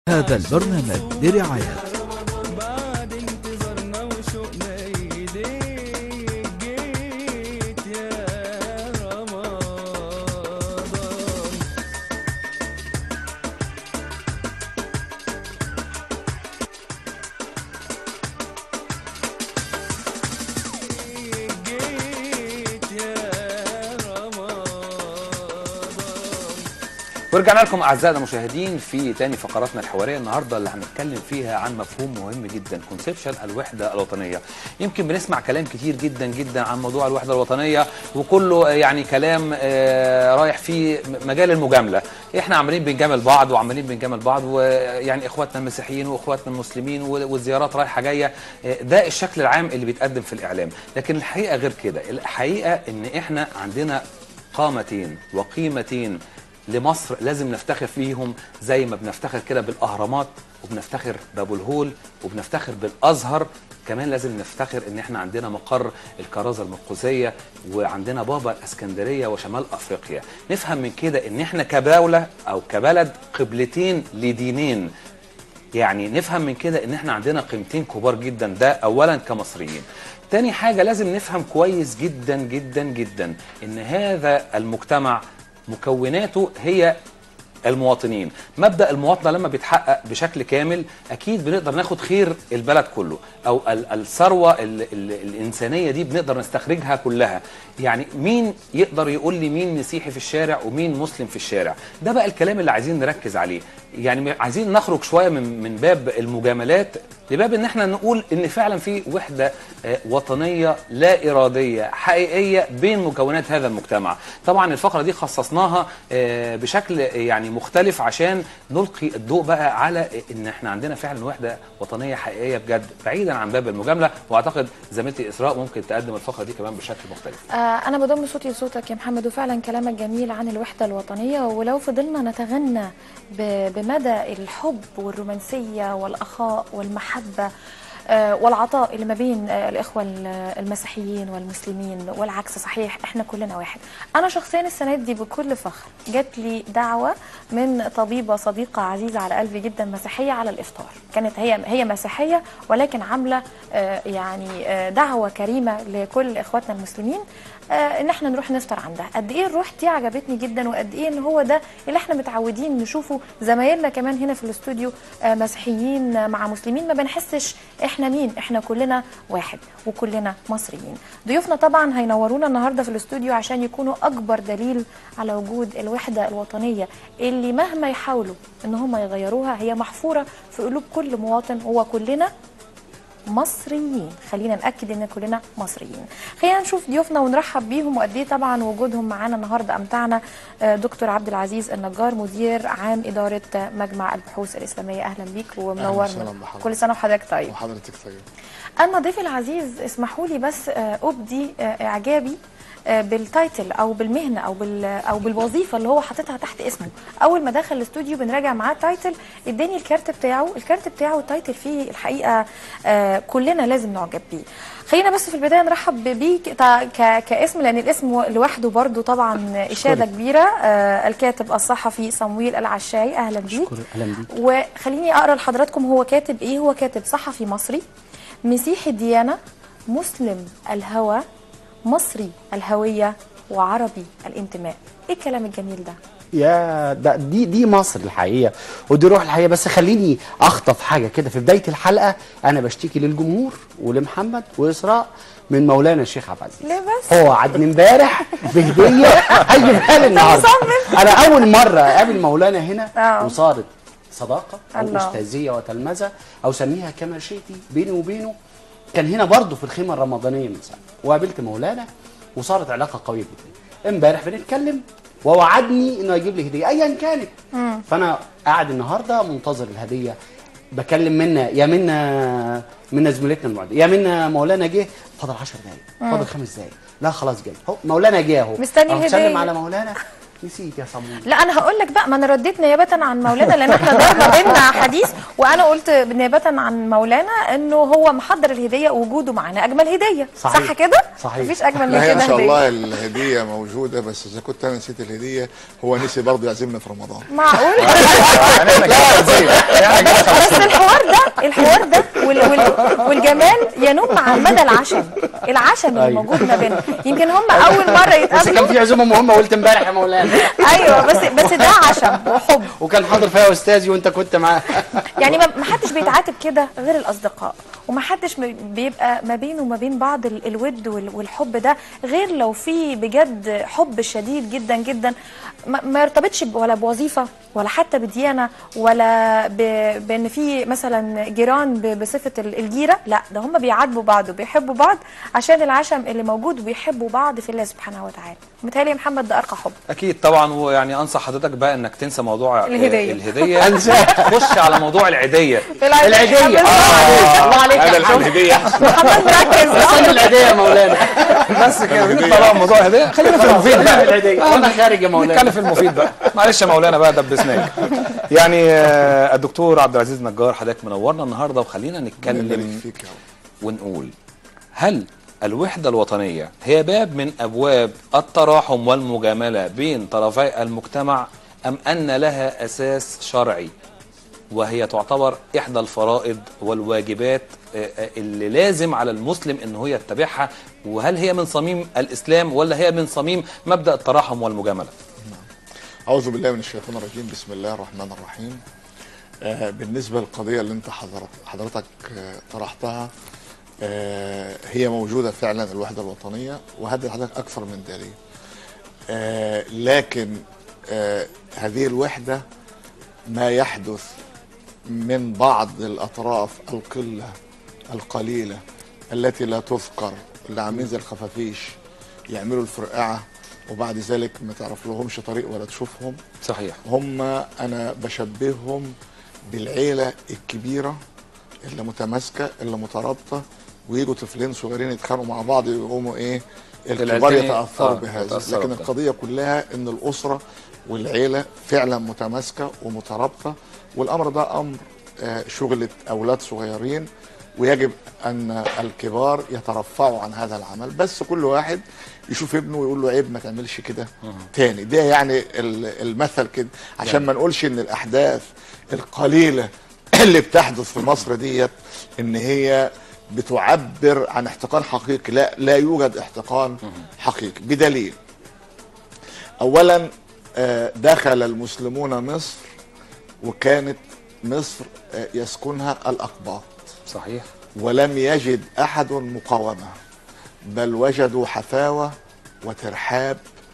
هذا البرنامج برعاية بعد انتظارنا وشوقنا ايديك جيت يا رمضان جيت يا رمضان ورجعنا لكم اعزائنا المشاهدين في تاني فقراتنا الحواريه النهارده اللي هنتكلم فيها عن مفهوم مهم جدا كونسبشن الوحده الوطنيه يمكن بنسمع كلام كتير جدا جدا عن موضوع الوحده الوطنيه وكله يعني كلام آه، رايح في مجال المجامله احنا عمالين بنجامل بعض وعمالين بنجامل بعض ويعني اخواتنا المسيحيين واخواتنا المسلمين والزيارات رايحه جايه آه، ده الشكل العام اللي بيتقدم في الاعلام لكن الحقيقه غير كده الحقيقه ان احنا عندنا قامتين وقيمتين لمصر لازم نفتخر فيهم زي ما بنفتخر كده بالاهرامات وبنفتخر بابو الهول وبنفتخر بالازهر كمان لازم نفتخر ان احنا عندنا مقر الكرازه المقدسيه وعندنا بابا الاسكندريه وشمال افريقيا نفهم من كده ان احنا كدوله او كبلد قبلتين لدينين يعني نفهم من كده ان احنا عندنا قيمتين كبار جدا ده اولا كمصريين تاني حاجة لازم نفهم كويس جدا جدا جدا ان هذا المجتمع مكوناته هي المواطنين مبدا المواطنه لما بيتحقق بشكل كامل اكيد بنقدر ناخد خير البلد كله او ال- الثروه ال- ال- الانسانيه دي بنقدر نستخرجها كلها يعني مين يقدر يقول لي مين مسيحي في الشارع ومين مسلم في الشارع ده بقى الكلام اللي عايزين نركز عليه يعني عايزين نخرج شويه من من باب المجاملات لباب ان احنا نقول ان فعلا في وحده آه، وطنيه لا اراديه حقيقيه بين مكونات هذا المجتمع طبعا الفقره دي خصصناها آه، بشكل يعني مختلف عشان نلقي الضوء بقى على ان احنا عندنا فعلا وحده وطنيه حقيقيه بجد بعيدا عن باب المجامله واعتقد زميلتي اسراء ممكن تقدم الفقره دي كمان بشكل مختلف آه، أنا بضم صوتي لصوتك يا محمد وفعلا كلامك جميل عن الوحدة الوطنية ولو فضلنا نتغنى ب- بمدى الحب والرومانسية والأخاء والمحبة آه، والعطاء اللي ما بين آه، الإخوة ال- المسيحيين والمسلمين والعكس صحيح إحنا كلنا واحد أنا شخصيا السنة دي بكل فخر جات لي دعوة من طبيبة صديقة عزيزة على قلبي جدا مسيحية على الإفطار كانت هي هي مسيحية ولكن عاملة آه، يعني آه، دعوة كريمة لكل إخواتنا المسلمين آه، ان احنا نروح نفطر عندها قد ايه الروح دي عجبتني جدا وقد ايه ان هو ده اللي احنا متعودين نشوفه زمايلنا كمان هنا في الاستوديو آه، مسيحيين آه، مع مسلمين ما بنحسش احنا مين احنا كلنا واحد وكلنا مصريين ضيوفنا طبعا هينورونا النهارده في الاستوديو عشان يكونوا اكبر دليل على وجود الوحده الوطنيه اللي مهما يحاولوا ان هم يغيروها هي محفوره في قلوب كل مواطن هو كلنا مصريين خلينا ناكد ان كلنا مصريين خلينا نشوف ضيوفنا ونرحب بيهم وقد ايه طبعا وجودهم معانا النهارده امتعنا آه، دكتور عبد العزيز النجار مدير عام اداره آه، مجمع البحوث الاسلاميه اهلا بيك ومنورنا وسهلا بحضرتك. كل سنه وحضرتك طيب وحضرتك طيب انا ضيفي العزيز اسمحوا لي بس آه، ابدي آه، اعجابي آه، بالتايتل او بالمهنه او بال او بالوظيفه اللي هو حاططها تحت اسمه اول ما دخل الاستوديو بنراجع معاه التايتل اداني الكارت بتاعه الكارت بتاعه التايتل فيه الحقيقه آه، كلنا لازم نعجب بيه خلينا بس في البدايه نرحب بيك تا- ك- كاسم لان الاسم لوحده برضو طبعا اشاده كبيره آه، الكاتب الصحفي صمويل العشاي اهلا بيك اهلا بيك وخليني اقرا لحضراتكم هو كاتب ايه هو كاتب صحفي مصري مسيحي الديانه مسلم الهوى مصري الهويه وعربي الانتماء ايه الكلام الجميل ده يا ده دي دي مصر الحقيقه ودي روح الحقيقه بس خليني اخطف حاجه كده في بدايه الحلقه انا بشتكي للجمهور ولمحمد واسراء من مولانا الشيخ عبد العزيز ليه بس؟ هو وعدني امبارح بهديه هيجيبها لي النهارده انا اول مره اقابل مولانا هنا آه. وصارت صداقه او الله. استاذيه وتلمذه او سميها كما شئتي بيني وبينه كان هنا برضه في الخيمه الرمضانيه من سنه وقابلت مولانا وصارت علاقه قويه جدا امبارح بنتكلم ووعدني انه هيجيب لي هديه ايا كانت فانا قاعد النهارده منتظر الهديه بكلم منا يا منا منا زميلتنا المعده يا منا مولانا جه فاضل 10 دقايق فاضل خمس دقايق لا خلاص جاي هو مولانا جه اهو مستني أهو الهدية. سلم على مولانا نسيت يا صمود لا انا هقول لك بقى ما انا رديت نيابه عن مولانا لان احنا دار ما بيننا حديث وانا قلت نيابه عن مولانا انه هو محضر الهديه ووجوده معانا اجمل هديه صحيح. صح كده صحيح. مفيش اجمل من لا هي كده ان شاء هديه الله الهديه موجوده بس اذا كنت انا نسيت الهديه هو نسي برضه يعزمنا في رمضان معقول يعني احنا كده خمسين. يعني كده بس الحوار ده الحوار ده وال وال والجمال ينم عن مدى العشم العشم اللي أيوة. موجود ما بيننا يمكن هم اول مره بس كان يتقابلوا في عزومه مهمه قلت امبارح يا مولانا ايوه بس بس ده عشم وحب وكان حاضر فيها استاذي وانت كنت معاه يعني ما ما حدش بيتعاتب كده غير الاصدقاء وما حدش م- بيبقى ما بينه وما بين بعض ال- الود وال- والحب ده غير لو في بجد حب شديد جدا جدا ما ما يرتبطش ب- ولا بوظيفه ولا حتى بديانه ولا ب- بان في مثلا جيران ب- بصفه ال- الجيره لا ده هم بيعاتبوا بعض وبيحبوا بعض عشان العشم اللي موجود وبيحبوا بعض في الله سبحانه وتعالى متهيألي يا محمد ده ارقى حب اكيد طبعا ويعني انصح حضرتك بقى انك تنسى موضوع الهدية. الهديه أنساه. خش على موضوع العيديه العيدية آه. الله عليك يا محمد الهديه محمد مركز استنى العيدية يا مولانا بس كده نطلع بقى من موضوع الهديه خلينا في المفيد خلينا في بقى العيدية وانا خارج يا نتكلم مولانا في المفيد بقى معلش يا مولانا بقى دبسناك يعني آه، الدكتور عبد العزيز نجار حضرتك منورنا النهارده وخلينا يبارك نتكلم فيك يا رب ونقول هل الوحدة الوطنية هي باب من أبواب التراحم والمجاملة بين طرفي المجتمع أم أن لها أساس شرعي وهي تعتبر إحدى الفرائض والواجبات آه، آه، اللي لازم على المسلم أنه يتبعها وهل هي من صميم الإسلام ولا هي من صميم مبدأ التراحم والمجاملة اعوذ بالله من الشيطان الرجيم بسم الله الرحمن الرحيم آه بالنسبه للقضيه اللي انت حضرت حضرتك آه طرحتها آه هي موجوده فعلا الوحده الوطنيه وهدي لحضرتك اكثر من دليل آه لكن آه هذه الوحده ما يحدث من بعض الاطراف القله القليله التي لا تذكر اللي عاملين زي الخفافيش يعملوا الفرقعه وبعد ذلك ما تعرف لهمش طريق ولا تشوفهم صحيح هم انا بشبههم بالعيله الكبيره اللي متماسكه اللي مترابطه ويجوا طفلين صغيرين يتخانقوا مع بعض يقوموا ايه الكبار العيلتين يتاثروا آه، بهذا يتأثروا لكن بده. القضيه كلها ان الاسره والعيله فعلا متماسكه ومترابطه والامر ده امر آه، شغله اولاد صغيرين ويجب ان الكبار يترفعوا عن هذا العمل بس كل واحد يشوف ابنه ويقول له عيب ما تعملش كده تاني ده يعني ال- المثل كده عشان ما نقولش ان الاحداث القليله اللي بتحدث في مصر ديت ان هي بتعبر عن احتقان حقيقي لا لا يوجد احتقان حقيقي بدليل اولا آه، دخل المسلمون مصر وكانت مصر آه، يسكنها الاقباط صحيح ولم يجد احد مقاومه بل وجدوا حفاوه وترحاب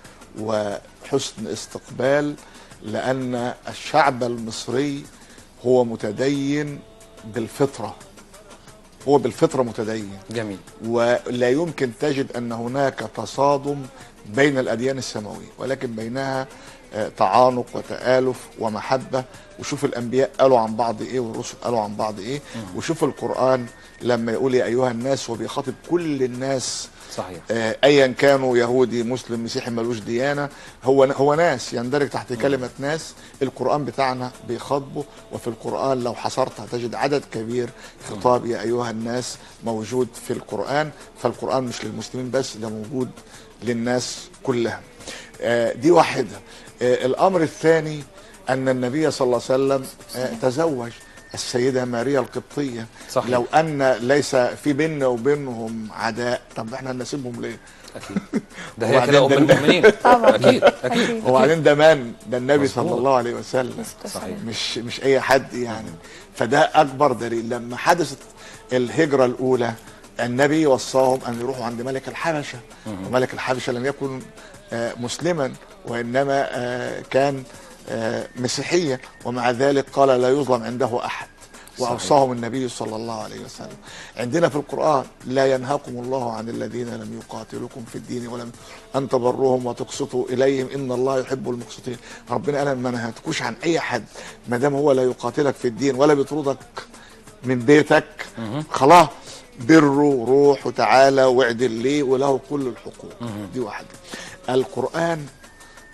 وحسن استقبال لان الشعب المصري هو متدين بالفطره هو بالفطره متدين جميل ولا يمكن تجد ان هناك تصادم بين الاديان السماويه ولكن بينها آه، تعانق وتآلف ومحبه وشوف الانبياء قالوا عن بعض ايه والرسل قالوا عن بعض ايه وشوف القران لما يقول يا ايها الناس وبيخاطب كل الناس صحيح آه، ايا كانوا يهودي مسلم مسيحي ملوش ديانه هو هو ناس يندرج تحت كلمه ناس القران بتاعنا بيخاطبه وفي القران لو حصرت هتجد عدد كبير خطاب يا ايها الناس موجود في القران فالقران مش للمسلمين بس ده موجود للناس كلها آه، دي واحده آه، الامر الثاني ان النبي صلى الله عليه وسلم آه، تزوج السيده ماريا القبطيه صحيح. لو ان ليس في بيننا وبينهم عداء طب احنا نسيبهم ليه أكيد ده هي وبعدين كده أم ده- المؤمنين طبعا أكيد أكيد وبعدين ده مان ده النبي مظبوط. صلى الله عليه وسلم صحيح مش مش اي حد يعني فده اكبر دليل لما حدثت الهجره الاولى النبي وصاهم ان يروحوا عند ملك الحبشه وملك الحبشه لم يكن آه، مسلما وانما آه، كان آه، مسيحيا ومع ذلك قال لا يظلم عنده احد واوصاهم النبي صلى الله عليه وسلم عندنا في القران لا ينهاكم الله عن الذين لم يقاتلوكم في الدين ولم ان تبروهم وتقسطوا اليهم ان الله يحب المقسطين ربنا قال ما نهاتكوش عن اي حد ما دام هو لا يقاتلك في الدين ولا بيطردك من بيتك خلاص بره روح وتعالى واعدل ليه وله كل الحقوق دي واحده القران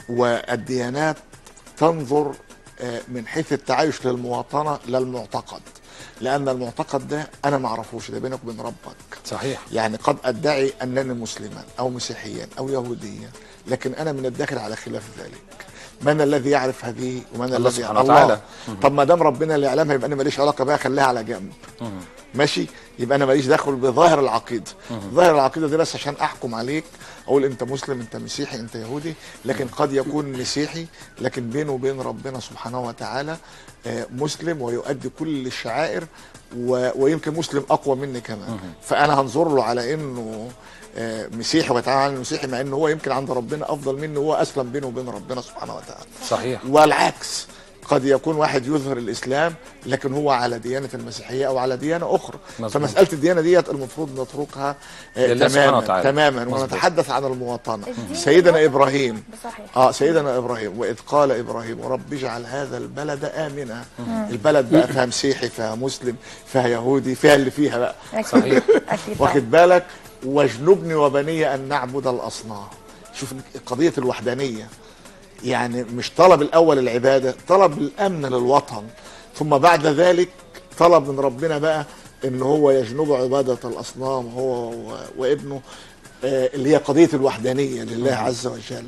والديانات تنظر آه، من حيث التعايش للمواطنه للمعتقد لان المعتقد ده انا ما اعرفوش ده بينك وبين ربك صحيح يعني قد ادعي انني مسلما او مسيحيا او يهوديا لكن انا من الداخل على خلاف ذلك من الذي يعرف هذه ومن الله الذي سبحانه وتعالى. طب ما دام ربنا اللي يعلمها يبقى انا ماليش علاقه بها خليها على جنب ماشي يبقى انا ماليش دخل بظاهر العقيده ظاهر العقيده دي بس عشان احكم عليك اقول انت مسلم انت مسيحي انت يهودي لكن قد يكون مسيحي لكن بينه وبين ربنا سبحانه وتعالى آه، مسلم ويؤدي كل الشعائر و- ويمكن مسلم اقوى مني كمان فانا هنظر له على انه آه، مسيحي ويتعامل عن مسيحي مع انه هو يمكن عند ربنا افضل مني وهو اسلم بينه وبين ربنا سبحانه وتعالى صحيح والعكس قد يكون واحد يظهر الاسلام لكن هو على ديانه المسيحيه او على ديانه اخرى مظبوط. فمساله الديانه ديت المفروض نتركها آه، لله سبحانه تماما وتعالى. تماما مظبوط. ونتحدث عن المواطنه الدين سيدنا والوطن. ابراهيم صحيح اه سيدنا ابراهيم واذ قال ابراهيم رب اجعل هذا البلد امنا البلد بقى فيها مسيحي فيها مسلم فيها يهودي فيها اللي فيها بقى صحيح. اكيد طبعاً. واخد بالك واجنبني وبني ان نعبد الاصنام شوف قضيه الوحدانيه يعني مش طلب الاول العباده طلب الامن للوطن ثم بعد ذلك طلب من ربنا بقى ان هو يجنب عباده الاصنام هو و- وابنه آه، اللي هي قضيه الوحدانيه لله عز وجل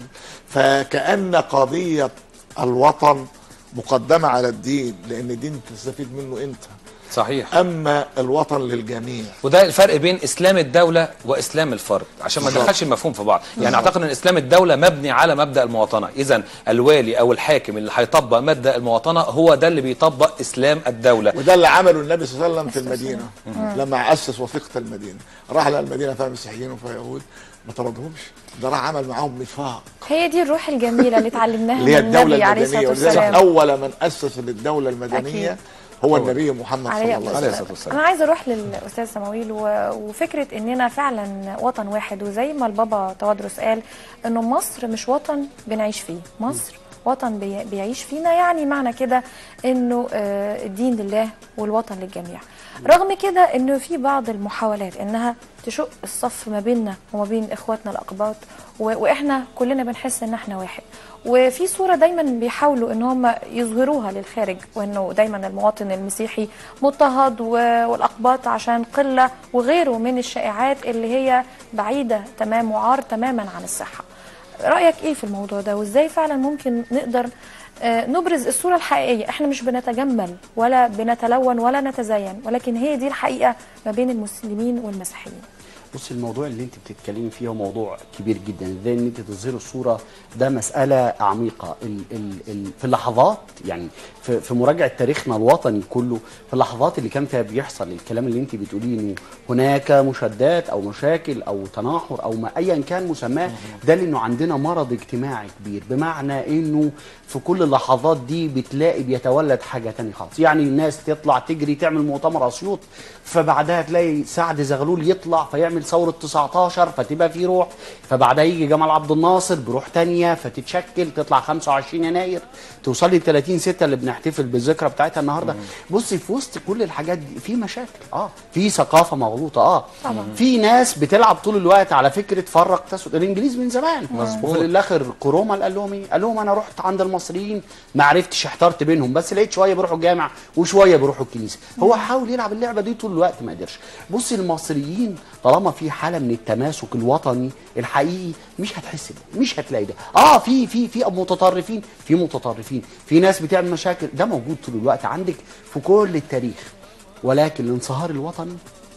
فكان قضيه الوطن مقدمه على الدين لان الدين تستفيد منه انت صحيح اما الوطن للجميع وده الفرق بين اسلام الدوله واسلام الفرد عشان ما بالظبط. ندخلش المفهوم في بعض يعني اعتقد ان اسلام الدوله مبني على مبدا المواطنه اذا الوالي او الحاكم اللي هيطبق مبدا المواطنه هو ده اللي بيطبق اسلام الدوله وده اللي عمله النبي صلى الله عليه وسلم في المدينه لما اسس وثيقه المدينه راح لقى المدينه فيها مسيحيين وفيها يهود ما طردهمش ده راح عمل معاهم ميثاق هي دي الروح الجميله اللي اتعلمناها اللي هي من الدوله النبي عليه المدنيه الصلاه ولذلك والسلام اول من اسس للدوله المدنيه أكيد. هو النبي محمد صلى عليه الله عليه عليه الصلاة وسلم والسلام. انا عايزه اروح للاستاذ سماويل و... وفكره اننا فعلا وطن واحد وزي ما البابا توادرس قال انه مصر مش وطن بنعيش فيه مصر وطن بي... بيعيش فينا يعني معنى كده انه آه، الدين لله والوطن للجميع رغم كده انه في بعض المحاولات انها تشق الصف ما بيننا وما بين اخواتنا الاقباط و... واحنا كلنا بنحس ان احنا واحد وفي صوره دايما بيحاولوا ان هم يظهروها للخارج وانه دايما المواطن المسيحي مضطهد و- والاقباط عشان قله وغيره من الشائعات اللي هي بعيده تمام وعار تماما عن الصحه. رايك ايه في الموضوع ده وازاي فعلا ممكن نقدر آه، نبرز الصوره الحقيقيه احنا مش بنتجمل ولا بنتلون ولا نتزين ولكن هي دي الحقيقه ما بين المسلمين والمسيحيين. بص الموضوع اللي انت بتتكلمي فيه هو موضوع كبير جدا ازاي ان انت تظهري الصوره ده مساله عميقه ال ال ال في اللحظات يعني في, في مراجعه تاريخنا الوطني كله في اللحظات اللي كان فيها بيحصل الكلام اللي انت بتقوليه انه هناك مشادات او مشاكل او تناحر او ما ايا كان مسماه ده لانه عندنا مرض اجتماعي كبير بمعنى انه في كل اللحظات دي بتلاقي بيتولد حاجه تانية خالص يعني الناس تطلع تجري تعمل مؤتمر اسيوط فبعدها تلاقي سعد زغلول يطلع فيعمل ثوره 19 فتبقى في روح فبعدها يجي جمال عبد الناصر بروح تانية فتتشكل تطلع 25 يناير توصل لي 30 6 اللي بنحتفل بالذكرى بتاعتها النهارده بصي في وسط كل الحاجات دي في مشاكل اه في ثقافه مغلوطه اه طبعا. في ناس بتلعب طول الوقت على فكره فرق تسود الانجليز من زمان مظبوط. وفي الاخر كروما قال لهم ايه؟ قال لهم انا رحت عند المصريين ما عرفتش احترت بينهم بس لقيت شويه بيروحوا الجامع وشويه بيروحوا الكنيسه هو حاول يلعب اللعبه دي طول الوقت ما قدرش بصي المصريين طالما في حاله من التماسك الوطني الحقيقي مش هتحس ده مش هتلاقي ده اه في في في متطرفين في متطرفين في ناس بتعمل مشاكل ده موجود طول الوقت عندك في كل التاريخ ولكن الانصهار الوطني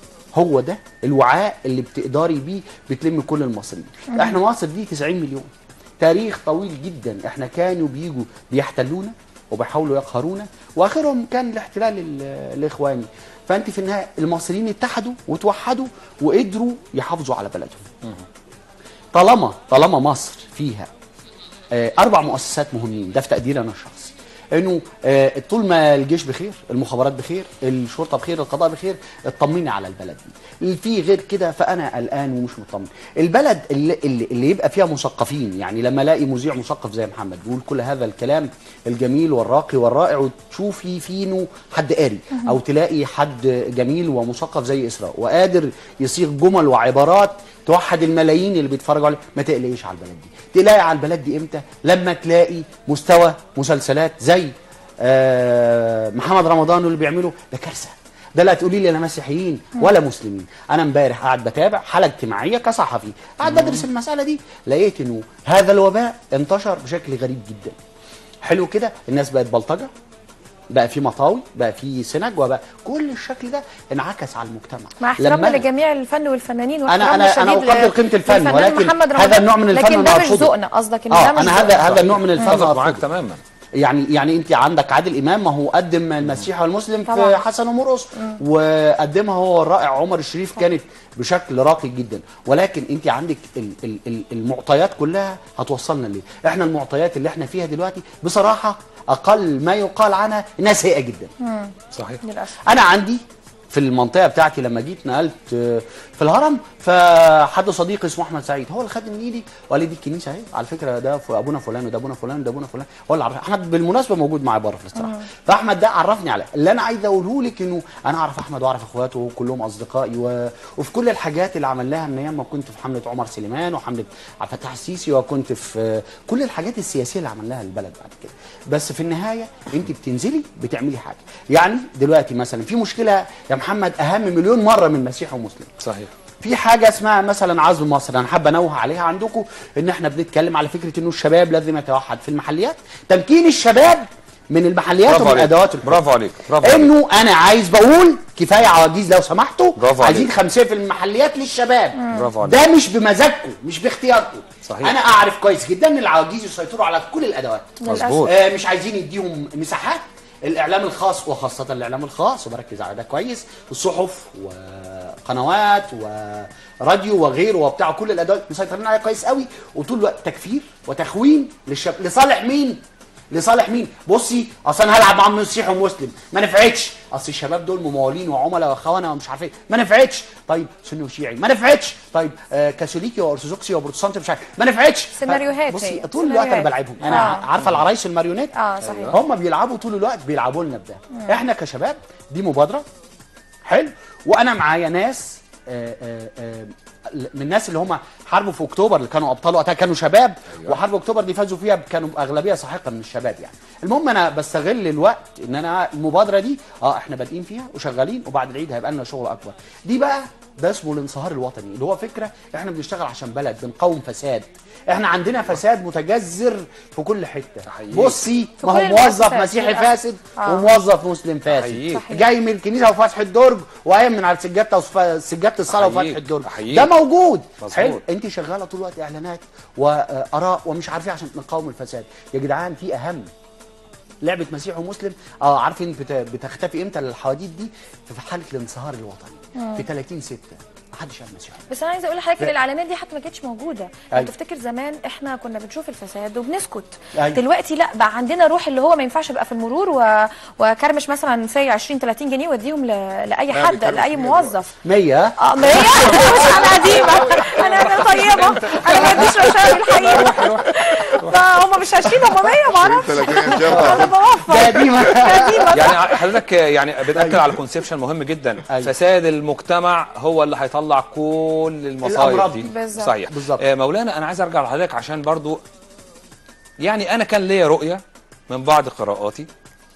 هو ده الوعاء اللي بتقدري بيه بتلم كل المصريين احنا مصر دي 90 مليون تاريخ طويل جدا احنا كانوا بيجوا بيحتلونا وبيحاولوا يقهرونا واخرهم كان الاحتلال ال- الاخواني فانت في النهايه المصريين اتحدوا وتوحدوا وقدروا يحافظوا على بلدهم طالما طالما مصر فيها آه، اربع مؤسسات مهمين ده في تقديري انا الشخصي انه آه، طول ما الجيش بخير المخابرات بخير الشرطه بخير القضاء بخير اطمني على البلد دي في غير كده فانا قلقان ومش مطمن البلد اللي, اللي, اللي يبقى فيها مثقفين يعني لما الاقي مذيع مثقف زي محمد بيقول كل هذا الكلام الجميل والراقي والرائع وتشوفي فينه حد قاري او تلاقي حد جميل ومثقف زي اسراء وقادر يصيغ جمل وعبارات توحد الملايين اللي بيتفرجوا عليه ما تقلقيش على البلد دي تلاقي على البلد دي امتى لما تلاقي مستوى مسلسلات زي آه محمد رمضان واللي بيعمله ده كارثه ده لا تقولي لي لا مسيحيين ولا مسلمين انا امبارح قاعد بتابع حلقه اجتماعيه كصحفي قاعد بدرس المساله دي لقيت انه هذا الوباء انتشر بشكل غريب جدا حلو كده الناس بقت بلطجه بقى في مطاوي بقى في سنج وبقى كل الشكل ده انعكس على المجتمع مع احترامنا لما أنا- لجميع الفن والفنانين أنا- واحترامنا أنا- أنا الشديد أقدر ل- قيمة الفن، للفنان ولكن محمد هذا رمضان. النوع من الفن لكن أنا ده مش أرفضه. ذوقنا قصدك ان اه ده مش انا هذا ذوقنا. هذا النوع من الفن اتفق معاك أرفضه. تماما يعني يعني انت عندك عادل امام ما هو قدم المسيح والمسلم في طبعا. حسن ومرقص وقدمها هو الرائع عمر الشريف كانت بشكل راقي جدا ولكن انت عندك ال- ال- ال- المعطيات كلها هتوصلنا ليه احنا المعطيات اللي احنا فيها دلوقتي بصراحه اقل ما يقال عنها انها سيئه جدا صحيح للاسف انا عندي في المنطقه بتاعتي لما جيت نقلت آه، في الهرم فحد صديقي اسمه احمد سعيد هو اللي خد من ايدي وقال لي دي الكنيسه اهي على فكره ده ف- ابونا فلان وده ابونا فلان وده ابونا فلان هو اللي عرف احمد بالمناسبه موجود معايا بره في الاستراحه فاحمد ده عرفني عليه اللي انا عايز اقوله لك انه انا اعرف احمد واعرف اخواته وكلهم اصدقائي و... وفي كل الحاجات اللي عملناها من ايام ما كنت في حمله عمر سليمان وحمله عبد الفتاح السيسي وكنت في آه، كل الحاجات السياسيه اللي عملناها للبلد بعد كده بس في النهايه انت بتنزلي بتعملي حاجه يعني دلوقتي مثلا في مشكله يا محمد اهم مليون مره من مسيح ومسلم صحيح في حاجه اسمها مثلا عزم مصر انا حابه انوه عليها عندكم ان احنا بنتكلم على فكره انه الشباب لازم يتوحد في المحليات تمكين الشباب من المحليات برافو ومن عليك ادوات الحكم. برافو عليك برافو عليك انه انا عايز بقول كفايه عواجيز لو سمحتوا برافو عايزين عليك. خمسيه في المحليات للشباب برافو عليك ده مش بمزاجكم مش باختياركم صحيح. انا اعرف كويس جدا ان العواجيز يسيطروا على كل الادوات مظبوط آه، مش عايزين يديهم مساحات الاعلام الخاص وخاصه الاعلام الخاص وبركز على ده كويس الصحف وقنوات وراديو وغيره وبتاع كل الادوات مسيطرين عليها كويس قوي وطول الوقت تكفير وتخوين للشباب لصالح مين لصالح مين بصي اصل انا هلعب مع مسيحي ومسلم ما نفعتش اصل الشباب دول ممولين وعملاء وخونه ومش عارف ايه ما نفعتش طيب سني وشيعي ما نفعتش طيب آه كاثوليكي وارثوذكسي وبروتستانتي مش عارف ما نفعتش سيناريوهات بصي هي. طول الوقت انا سيناريوهات. بلعبهم انا آه. عارفه العرايس الماريونيت اه صحيح هم بيلعبوا طول الوقت بيلعبوا لنا بده احنا كشباب دي مبادره حلو وانا معايا ناس آه، آه، آه، من الناس اللي هم حاربوا في اكتوبر اللي كانوا ابطال وقتها كانوا شباب أيوة. وحرب اكتوبر دي فازوا فيها كانوا اغلبيه ساحقه من الشباب يعني المهم انا بستغل الوقت ان انا المبادره دي اه احنا بادئين فيها وشغالين وبعد العيد هيبقى لنا شغل اكبر دي بقى ده اسمه الانصهار الوطني اللي هو فكره احنا بنشتغل عشان بلد بنقاوم فساد احنا عندنا فساد متجذر في كل حته أحييك. بصي في ما كل هو موظف المؤسسات مسيحي للأسف. فاسد آه. وموظف مسلم فاسد أحييك. صحيح. جاي من الكنيسه وفاتح الدرج وقايم من على سجادته وف- سجاده الصلاه أحييك. وفاتح الدرج أحييك. ده موجود مظبوط. حلو انت شغاله طول الوقت اعلانات واراء ومش عارف ايه عشان نقاوم الفساد يا جدعان في اهم لعبه مسيح ومسلم اه عارفين بت- بتختفي امتى الحواديت دي في حاله الانصهار الوطني في 30 6 محدش قال مسيح بس انا عايزه اقول لحضرتك ان الاعلانات دي حتى ما كانتش موجوده أيوة. لو تفتكر زمان احنا كنا بنشوف الفساد وبنسكت أيوة. دلوقتي لا بقى عندنا روح اللي هو ما ينفعش ابقى في المرور و... وكرمش مثلا سي 20 30 جنيه واديهم ل... لاي لا، حد بيكرمش لاي مية موظف 100 اه ما هي مش انا قديمه انا انا طيبه انا ما بديش رشاوي الحقيقه فهم مش 20 هم 100 ما اعرفش 30 انا جنيه بوفر ده قديمه قديمه يعني حضرتك يعني بتاكد على كونسيبشن مهم جدا أيوة. فساد المجتمع هو اللي هيطلع كل المصايب الأمراض دي دي. بالظبط. صحيح بالظبط. آه مولانا انا عايز ارجع لحضرتك عشان برضو يعني انا كان ليا رؤيه من بعض قراءاتي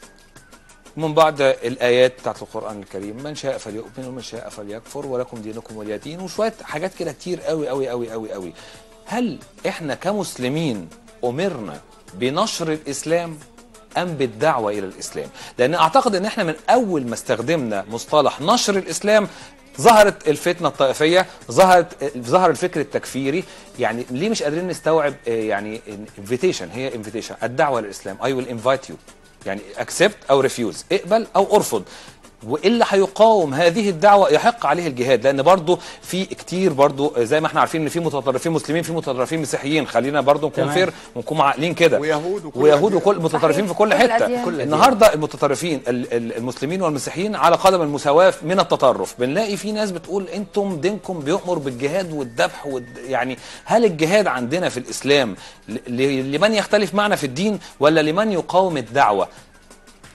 من بعض الايات بتاعت القران الكريم من شاء فليؤمن ومن شاء فليكفر ولكم دينكم ولي دين وشويه حاجات كده كتير قوي قوي قوي قوي قوي هل احنا كمسلمين امرنا بنشر الاسلام ام بالدعوه الى الاسلام لان اعتقد ان احنا من اول ما استخدمنا مصطلح نشر الاسلام ظهرت الفتنه الطائفيه ظهرت ظهر الفكر التكفيري يعني ليه مش قادرين نستوعب آه، يعني انفيتيشن هي انفيتيشن الدعوه للاسلام اي ويل انفايت يو يعني اكسبت او ريفيوز اقبل او ارفض واللي هيقاوم هذه الدعوه يحق عليه الجهاد لان برضه في كتير برضه زي ما احنا عارفين ان في متطرفين مسلمين في متطرفين مسيحيين خلينا برضه نكون تمام. فير ونكون عاقلين كده ويهود وكل ويهود الأديان. وكل متطرفين في كل كل حته الأديان. كل الأديان. النهارده المتطرفين ال- ال- المسلمين والمسيحيين على قدم المساواه من التطرف بنلاقي في ناس بتقول انتم دينكم بيؤمر بالجهاد والذبح والد... يعني هل الجهاد عندنا في الاسلام ل... ل... لمن يختلف معنا في الدين ولا لمن يقاوم الدعوه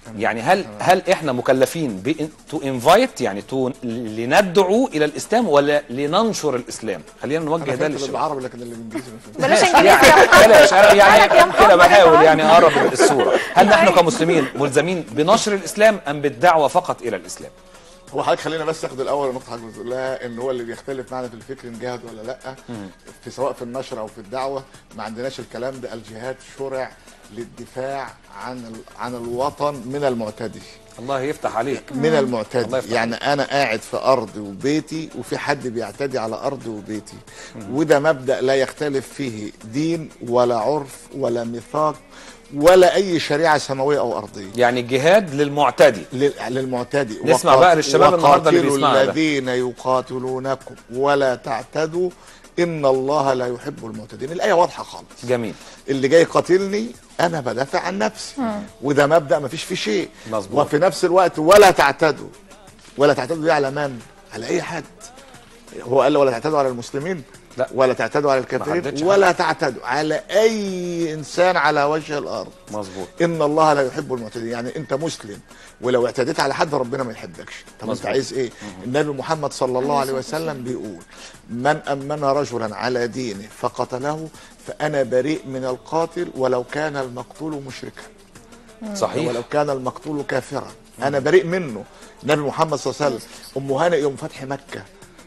يعني هل هل احنا مكلفين تو انفايت يعني تو لندعو الى الاسلام ولا لننشر الاسلام خلينا نوجه انا ده فهمت للشباب بالعربي لكن الانجليزي ما فهمتش بلاش انجليزي يا محمد بلاش أنا يعني مالك يا كده محمد بحاول يا يعني اقرب الصوره هل نحن كمسلمين ملزمين بنشر الاسلام ام بالدعوه فقط الى الاسلام هو حضرتك خلينا بس ناخد الاول نقطه حضرتك بتقولها ان هو اللي بيختلف معنا في الفكر نجاهد ولا لا في سواء في النشر او في الدعوه ما عندناش الكلام ده الجهاد شرع للدفاع عن ال- عن الوطن من المعتدي الله يفتح عليك من الله المعتدي يفتح يعني انا قاعد في ارضي وبيتي وفي حد بيعتدي على ارضي وبيتي وده مبدا لا يختلف فيه دين ولا عرف ولا ميثاق ولا اي شريعه سماويه او ارضيه يعني الجهاد للمعتدي لل- للمعتدي نسمع وقات- بقى للشباب النهارده اللي وقاتلوا بيسمعنا ده. الذين يقاتلونكم ولا تعتدوا ان الله لا يحب المعتدين الايه واضحه خالص جميل اللي جاي يقاتلني انا بدافع عن نفسي وده مبدا ما فيش فيه شيء مظبوط. وفي نفس الوقت ولا تعتدوا ولا تعتدوا دي على من على اي حد هو قال ولا تعتدوا على المسلمين لا. ولا تعتدوا على ما حددش الكافرين ولا تعتدوا على اي انسان على وجه الارض مظبوط ان الله لا يحب المعتدين يعني انت مسلم ولو اعتديت على حد ربنا ما يحبكش طب انت مظبوط. عايز ايه النبي محمد صلى الله عليه وسلم بيقول من امن رجلا على دينه فقتله فانا بريء من القاتل ولو كان المقتول مشركا صحيح ولو كان المقتول كافرا انا بريء منه النبي محمد صلى الله عليه وسلم ام هانئ يوم فتح مكه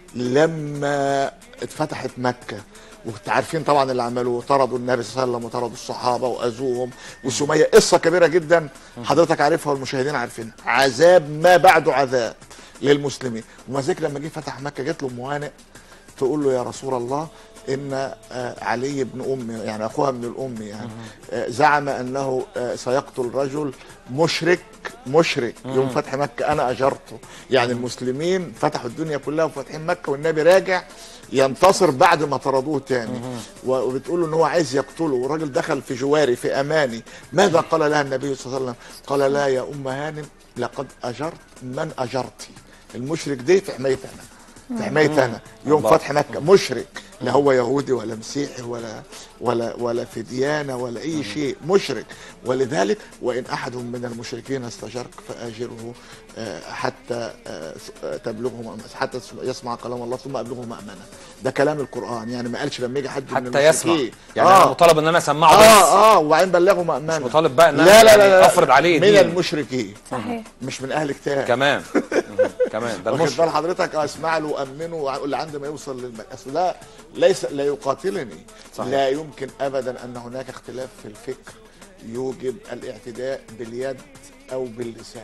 لما اتفتحت مكه وانتوا عارفين طبعا اللي عملوه طردوا النبي صلى الله عليه وسلم وطردوا الصحابه واذوهم وسميه قصه كبيره جدا حضرتك عارفها والمشاهدين عارفينها عذاب ما بعده عذاب للمسلمين وما ذلك لما جه فتح مكه جت له ام هانئ تقول له يا رسول الله ان آه، علي بن امي يعني اخوها من الام يعني آه، زعم انه آه، سيقتل رجل مشرك مشرك يوم فتح مكه انا اجرته يعني المسلمين فتحوا الدنيا كلها وفاتحين مكه والنبي راجع ينتصر بعد ما طردوه تاني و- وبتقول له ان هو عايز يقتله والراجل دخل في جواري في اماني ماذا قال لها النبي صلى الله عليه وسلم قال لا يا ام هانم لقد اجرت من اجرتي المشرك ده في حمايتي انا في حمايتي انا يوم الله. فتح مكه مشرك لا هو يهودي ولا مسيحي ولا ولا ولا في ديانه ولا اي شيء مشرك ولذلك وان احد من المشركين استجرك فاجره آه، حتى آه، آه، تبلغه مأمنة حتى يسمع كلام الله ثم ابلغه مأمنة ده كلام القران يعني ما قالش لما يجي حد من حتى يسمع المشركين. يعني انا آه. مطالب ان انا اسمعه بس اه اه وبعدين بلغه مأمنة مش مطالب بقى ان انا لا لا يعني لا, لا افرض عليه من دين. المشركين صحيح مش من اهل كتاب كمان مهم. كمان ده واخد المشرك بال حضرتك آه، اسمع له وامنه وقول لعند ما يوصل للم اصل ده ليس لا يقاتلني صحيح. لا يمكن ابدا ان هناك اختلاف في الفكر يوجب الاعتداء باليد او باللسان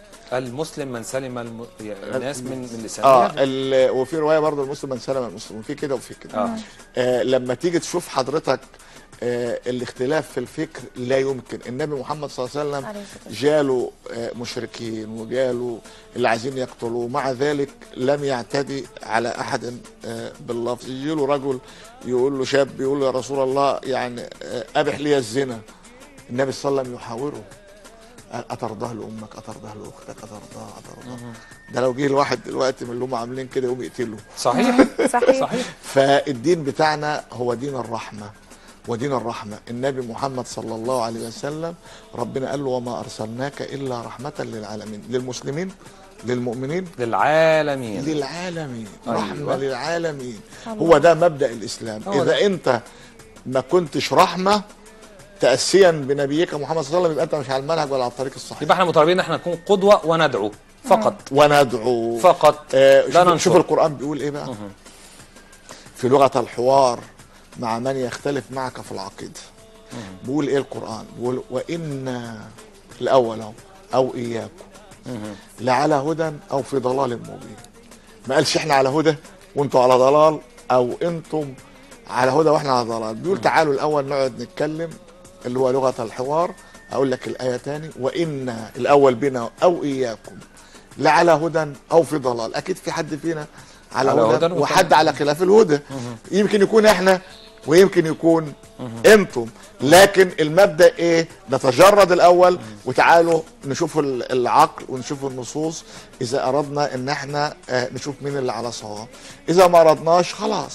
المسلم من سلم الم... الناس من من لسانه اه ال- وفي روايه برضه المسلم من سلم المسلم في كده وفي كده آه. آه لما تيجي تشوف حضرتك آه الاختلاف في الفكر لا يمكن النبي محمد صلى الله عليه وسلم عليه الصلاة والسلام. جاله آه مشركين وجاله اللي عايزين يقتلوه مع ذلك لم يعتدي على احد آه باللفظ يجي له رجل يقول له شاب يقول له يا رسول الله يعني آه ابح لي الزنا النبي صلى الله عليه وسلم يحاوره قال أترضاه لأمك أترضاه لأختك أترضاه أترضاه ده لو جه الواحد دلوقتي من اللي هم عاملين كده يقوم يقتله صحيح صحيح صحيح فالدين بتاعنا هو دين الرحمة ودين الرحمة النبي محمد صلى الله عليه وسلم ربنا قال له وما أرسلناك إلا رحمة للعالمين للمسلمين للمؤمنين للعالمين للعالمين أيوة. رحمة للعالمين الله. هو ده مبدأ الإسلام هو إذا ده. أنت ما كنتش رحمة تأسيا بنبيك محمد صلى الله عليه وسلم يبقى أنت مش على المنهج ولا على الطريق الصحيح يبقى احنا مطالبين ان احنا نكون قدوه وندعو فقط وندعو فقط آه لا شوف, ننشر. شوف القرآن بيقول إيه بقى في لغة الحوار مع من يختلف معك في العقيدة بيقول إيه القرآن بيقول وإن الأول أهو أو إياكم لعلى هدى أو في ضلال مبين ما قالش إحنا على هدى وأنتوا على ضلال أو أنتم على هدى وإحنا على ضلال بيقول تعالوا الأول نقعد نتكلم اللي هو لغة الحوار أقول لك الآية تاني وإن الأول بنا أو إياكم لعلى هدى أو في ضلال أكيد في حد فينا على, على هدى هدى وحد على خلاف الهدى يمكن يكون إحنا ويمكن يكون انتم لكن المبدا ايه نتجرد الاول وتعالوا نشوف ال- العقل ونشوف النصوص اذا اردنا ان احنا آه، نشوف مين اللي على صواب اذا ما اردناش خلاص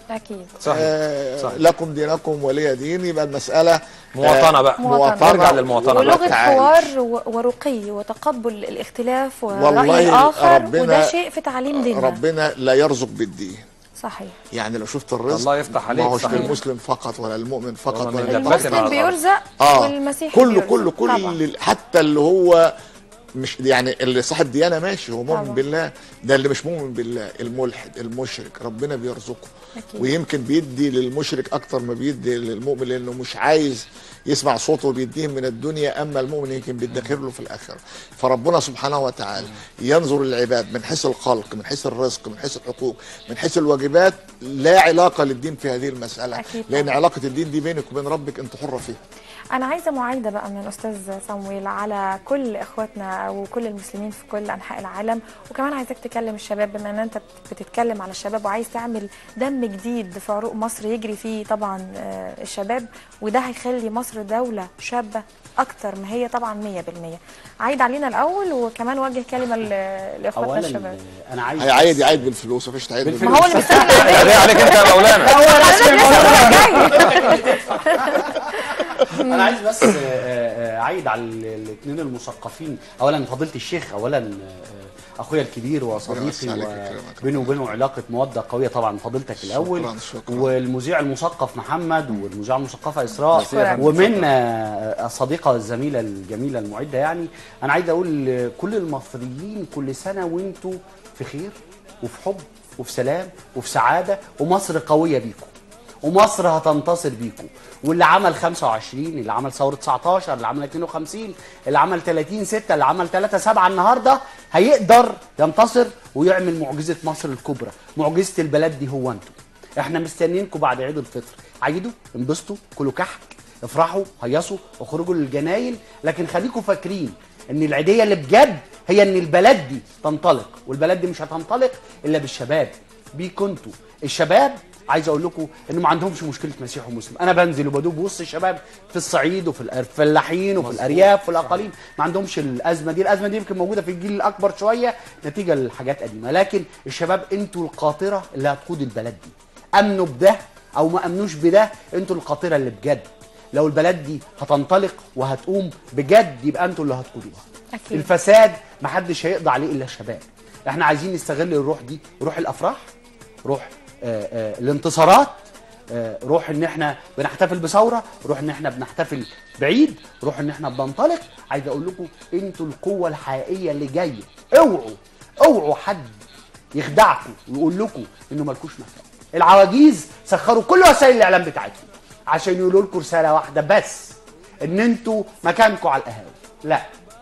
اكيد صحيح آه صحيح. لكم دينكم ولي دين يبقى المساله مواطنه بقى مواطنة. نرجع للمواطنه بقى ولغه والتعايش. حوار و- ورقي وتقبل الاختلاف ورأي والله الآخر ربنا- وده شيء في تعليم ديننا ربنا لا يرزق بالدين صحيح يعني لو شفت الرزق الله يفتح عليك، ما هوش صحيح. للمسلم فقط ولا المؤمن فقط ومن ولا دبات للكافر. على المسلم الأرض. بيرزق اه والمسيح كله بيرزق. كله كل طبعا. اللي- حتى اللي هو مش يعني اللي صاحب ديانه ماشي هو مؤمن طبعا. بالله ده اللي مش مؤمن بالله الملحد المشرك ربنا بيرزقه أكيد. ويمكن بيدي للمشرك اكتر ما بيدي للمؤمن لانه مش عايز يسمع صوته وبيديه من الدنيا اما المؤمن يمكن بيدخر له في الاخره فربنا سبحانه وتعالى ينظر للعباد من حيث الخلق من حيث الرزق من حيث الحقوق من حيث الواجبات لا علاقه للدين في هذه المساله أكيد لان طبعا. علاقه الدين دي بينك وبين ربك انت حره فيها أنا عايزة معايدة بقى من الأستاذ صمويل على كل إخواتنا وكل المسلمين في كل أنحاء العالم وكمان عايزاك تكلم الشباب بما أن أنت بتتكلم على الشباب وعايز تعمل دم جديد في عروق مصر يجري فيه طبعا آه، الشباب وده هيخلي مصر دولة شابة أكتر ما هي طبعا 100% عايد علينا الأول وكمان وجه كلمة ل- لإخواتنا اولا الشباب آه، انا عايز هيعيد يعيد بالفلوس مفيش تعيد بالفلوس. ما هو اللي مستني العيدية. عليك عليك انت يا مولانا انا عايز بس آه، آه، اعيد على الاثنين المثقفين اولا فضيله الشيخ اولا آه، اخويا الكبير وصديقي يمسي عليك ويكرمك. وبينه وبينه علاقه موده قويه طبعا فضيلتك الاول شكراً، شكراً. والمذيع المثقف محمد والمذيعه المثقفه اسراء ميرسي يا فندم، ومن آه، الصديقه الزميله الجميله المعده يعني انا عايز اقول لكل المصريين كل سنه وانتم في خير وفي حب وفي سلام وفي سعاده ومصر قويه بيكم ومصر هتنتصر بيكم واللي عمل 25 اللي عمل ثوره 19 اللي عمل 52 اللي عمل 30 6 اللي عمل 3 7 النهارده هيقدر ينتصر ويعمل معجزه مصر الكبرى معجزه البلد دي هو انتم احنا مستنيينكم بعد عيد الفطر عيدوا انبسطوا كلوا كحك افرحوا هيصوا اخرجوا للجناين لكن خليكم فاكرين ان العيديه اللي بجد هي ان البلد دي تنطلق والبلد دي مش هتنطلق الا بالشباب بيكوا انتوا الشباب عايز اقول لكم ان ما عندهمش مشكله مسيح ومسلم انا بنزل وبدوب وسط الشباب في الصعيد وفي الأر- الفلاحين وفي الارياف وفي الاقاليم ما عندهمش الازمه دي الازمه دي يمكن موجوده في الجيل الاكبر شويه نتيجه لحاجات قديمه لكن الشباب انتوا القاطره اللي هتقود البلد دي امنوا بده او ما امنوش بده انتوا القاطره اللي بجد لو البلد دي هتنطلق وهتقوم بجد يبقى انتوا اللي هتقودوها أكيد. الفساد محدش هيقضي عليه الا الشباب احنا عايزين نستغل الروح دي روح الافراح روح آه آه الانتصارات آه روح ان احنا بنحتفل بثوره روح ان احنا بنحتفل بعيد روح ان احنا بننطلق عايز اقول لكم انتوا القوه الحقيقيه اللي جايه اوعوا اوعوا حد يخدعكم ويقول لكم انه مالكوش مكان العواجيز سخروا كل وسائل الاعلام بتاعتهم عشان يقولوا لكم رساله واحده بس ان انتوا مكانكم على القهاوي لا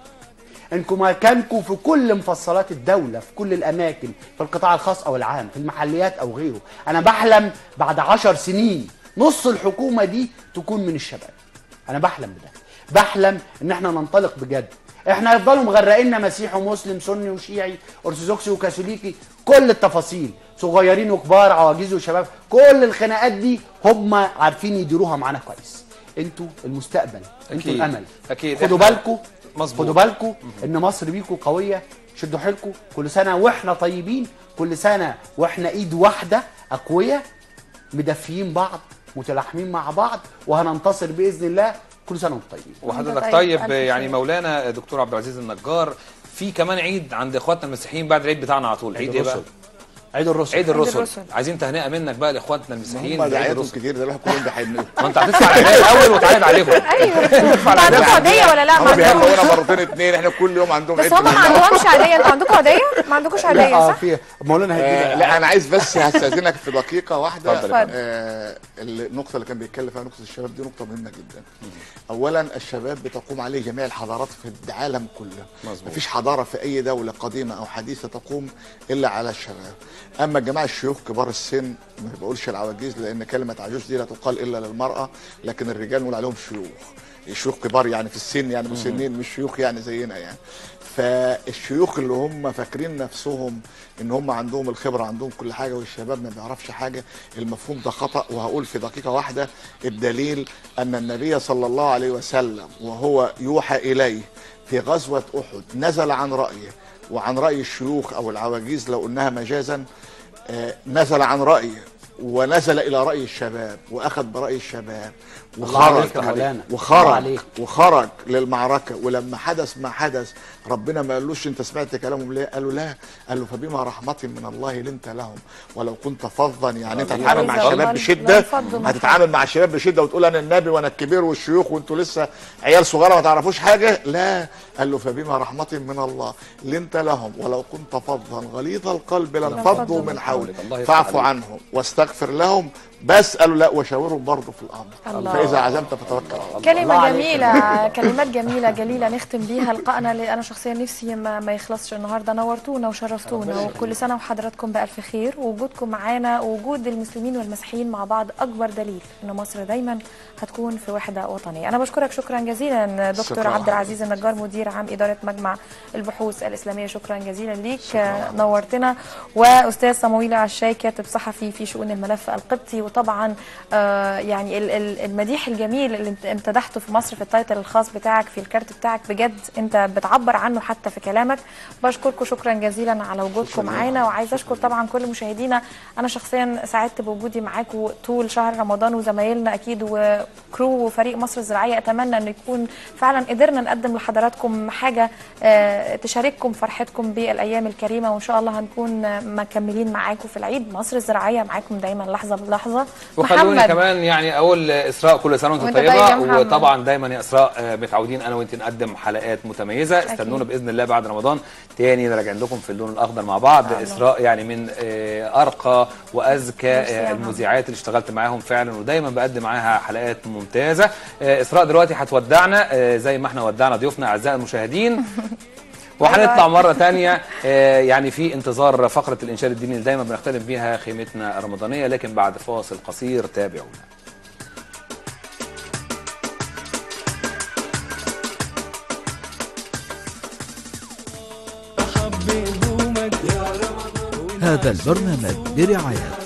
انكم مكانكم في كل مفصلات الدوله في كل الاماكن في القطاع الخاص او العام في المحليات او غيره انا بحلم بعد عشر سنين نص الحكومه دي تكون من الشباب انا بحلم بده بحلم ان احنا ننطلق بجد احنا هيفضلوا مغرقيننا مسيحي ومسلم سني وشيعي ارثوذكسي وكاثوليكي كل التفاصيل صغيرين وكبار عواجيز وشباب كل الخناقات دي هم عارفين يديروها معانا كويس انتوا المستقبل انتوا أكيد. الامل أكيد. خدوا إحنا- بالكم مظبوط. خدوا بالكم ان مصر بيكم قويه شدوا حيلكم كل سنه واحنا طيبين كل سنه واحنا ايد واحده اقوياء مدفيين بعض متلاحمين مع بعض وهننتصر باذن الله كل سنه وانتم طيبين وحضرتك طيب، طيب ألف يعني خير. مولانا دكتور عبد العزيز النجار في كمان عيد عند اخواتنا المسيحيين بعد العيد بتاعنا على طول عيد ايه بقى؟ الرسل. عيد الرسل عيد الرسل الرسل. عايزين تهنئه منك بقى لاخواتنا المسيحيين هم بعيد دعاياتهم الرسل كتير ده الواحد كلهم بيحبوا ما انت هتدفع العيديه الاول وتعايد عليهم ايوه انتوا عندكم عاديه ولا لا؟ ما هم عندكم بيهنونا مرتين اتنين احنا كل يوم عندهم بس عيد هم ما ميلاد. عندهمش عاديه انتوا عندكم عاديه؟ ما عندكوش عاديه لا صح؟ في مولانا آه هيدينا لا انا عايز بس هستاذنك في دقيقه واحده اتفضل يا فندم. آه النقطه اللي كان بيتكلم فيها نقطه الشباب دي نقطه مهمه جدا اولا الشباب بتقوم عليه جميع الحضارات في العالم كله مظبوط. مفيش حضاره في اي دوله قديمه او حديثه تقوم الا على الشباب اما الجماعه الشيوخ كبار السن ما بقولش العواجيز لان كلمه عجوز دي لا تقال الا للمراه لكن الرجال نقول عليهم شيوخ الشيوخ كبار يعني في السن يعني مسنين مش شيوخ يعني زينا يعني فالشيوخ اللي هم فاكرين نفسهم ان هم عندهم الخبره عندهم كل حاجه والشباب ما بيعرفش حاجه المفهوم ده خطا وهقول في دقيقه واحده الدليل ان النبي صلى الله عليه وسلم وهو يوحى اليه في غزوه احد نزل عن رايه وعن راي الشيوخ او العواجيز لو قلناها مجازا آه، نزل عن رايه ونزل الى راي الشباب واخذ براي الشباب الله عليك وخرج يا مولانا. الله وخرج عليك. وخرج للمعركه ولما حدث ما حدث ربنا ما قالوش انت سمعت كلامهم ليه؟ قالوا لا قال له فبما رحمه من الله لنت لهم ولو كنت فظا يعني انت هتتعامل مع عايزة الشباب والله بشده لانفضوا من هتتعامل مع الشباب بشده وتقول انا النبي وانا الكبير والشيوخ وانتوا لسه عيال صغيره ما تعرفوش حاجه لا قال له فبما رحمه من الله لنت لهم ولو كنت فظا غليظ القلب لانفضوا من حولك الله يفتح فاعف عليك. عنهم واستغفر لهم بس قالوا لا وشاورهم برضه في الامر الله. فاذا عزمت فتوكل على الله الله كلمة عليك. جميلة كلمات جميلة جليلة نختم بيها لقائنا اللي أنا شخصيا نفسي ما, ما يخلصش النهاردة نورتونا وشرفتونا وكل سنة وحضراتكم بألف خير ووجودكم معانا ووجود المسلمين والمسيحيين مع بعض أكبر دليل إن مصر دايما هتكون في وحدة وطنية أنا بشكرك شكرا جزيلا دكتور شكرا. عبد العزيز النجار مدير عام إدارة مجمع البحوث الإسلامية شكرا جزيلا ليك نورتنا وأستاذ صمويل عشاي كاتب صحفي في شؤون الملف القبطي وطبعا آه، يعني ال- ال- المديح الجميل اللي انت امتدحته في مصر في التايتل الخاص بتاعك في الكارت بتاعك بجد انت بتعبر عنه حتى في كلامك بشكركم شكرا جزيلا على وجودكم معانا وعايزه اشكر طبعا كل مشاهدينا انا شخصيا سعدت بوجودي معاكم طول شهر رمضان وزمايلنا اكيد وكرو وفريق مصر الزراعيه اتمنى ان يكون فعلا قدرنا نقدم لحضراتكم حاجه آه، تشارككم فرحتكم بالايام الكريمه وان شاء الله هنكون آه، مكملين معاكم في العيد مصر الزراعيه معاكم دايما لحظه بلحظه وخلوني محمد. كمان يعني اقول اسراء كل سنه وانت وانت طيب يا طيبه محمد. وطبعا دايما يا اسراء آه، متعودين انا وانت نقدم حلقات متميزه استنونا باذن الله بعد رمضان تاني راجعين لكم في اللون الاخضر مع بعض الله. اسراء يعني من آه، ارقى واذكى ميرسي يا آه، محمد. المذيعات اللي اشتغلت معاهم فعلا ودايما بقدم معاها حلقات ممتازه آه، اسراء دلوقتي هتودعنا آه، زي ما احنا ودعنا ضيوفنا اعزائي المشاهدين وهنطلع مرة تانية آه، يعني في انتظار فقرة الإنشاد الديني اللي دايما بنختتم بيها خيمتنا الرمضانية لكن بعد فاصل قصير تابعونا حب هدومك يا رمضان هذا البرنامج برعاية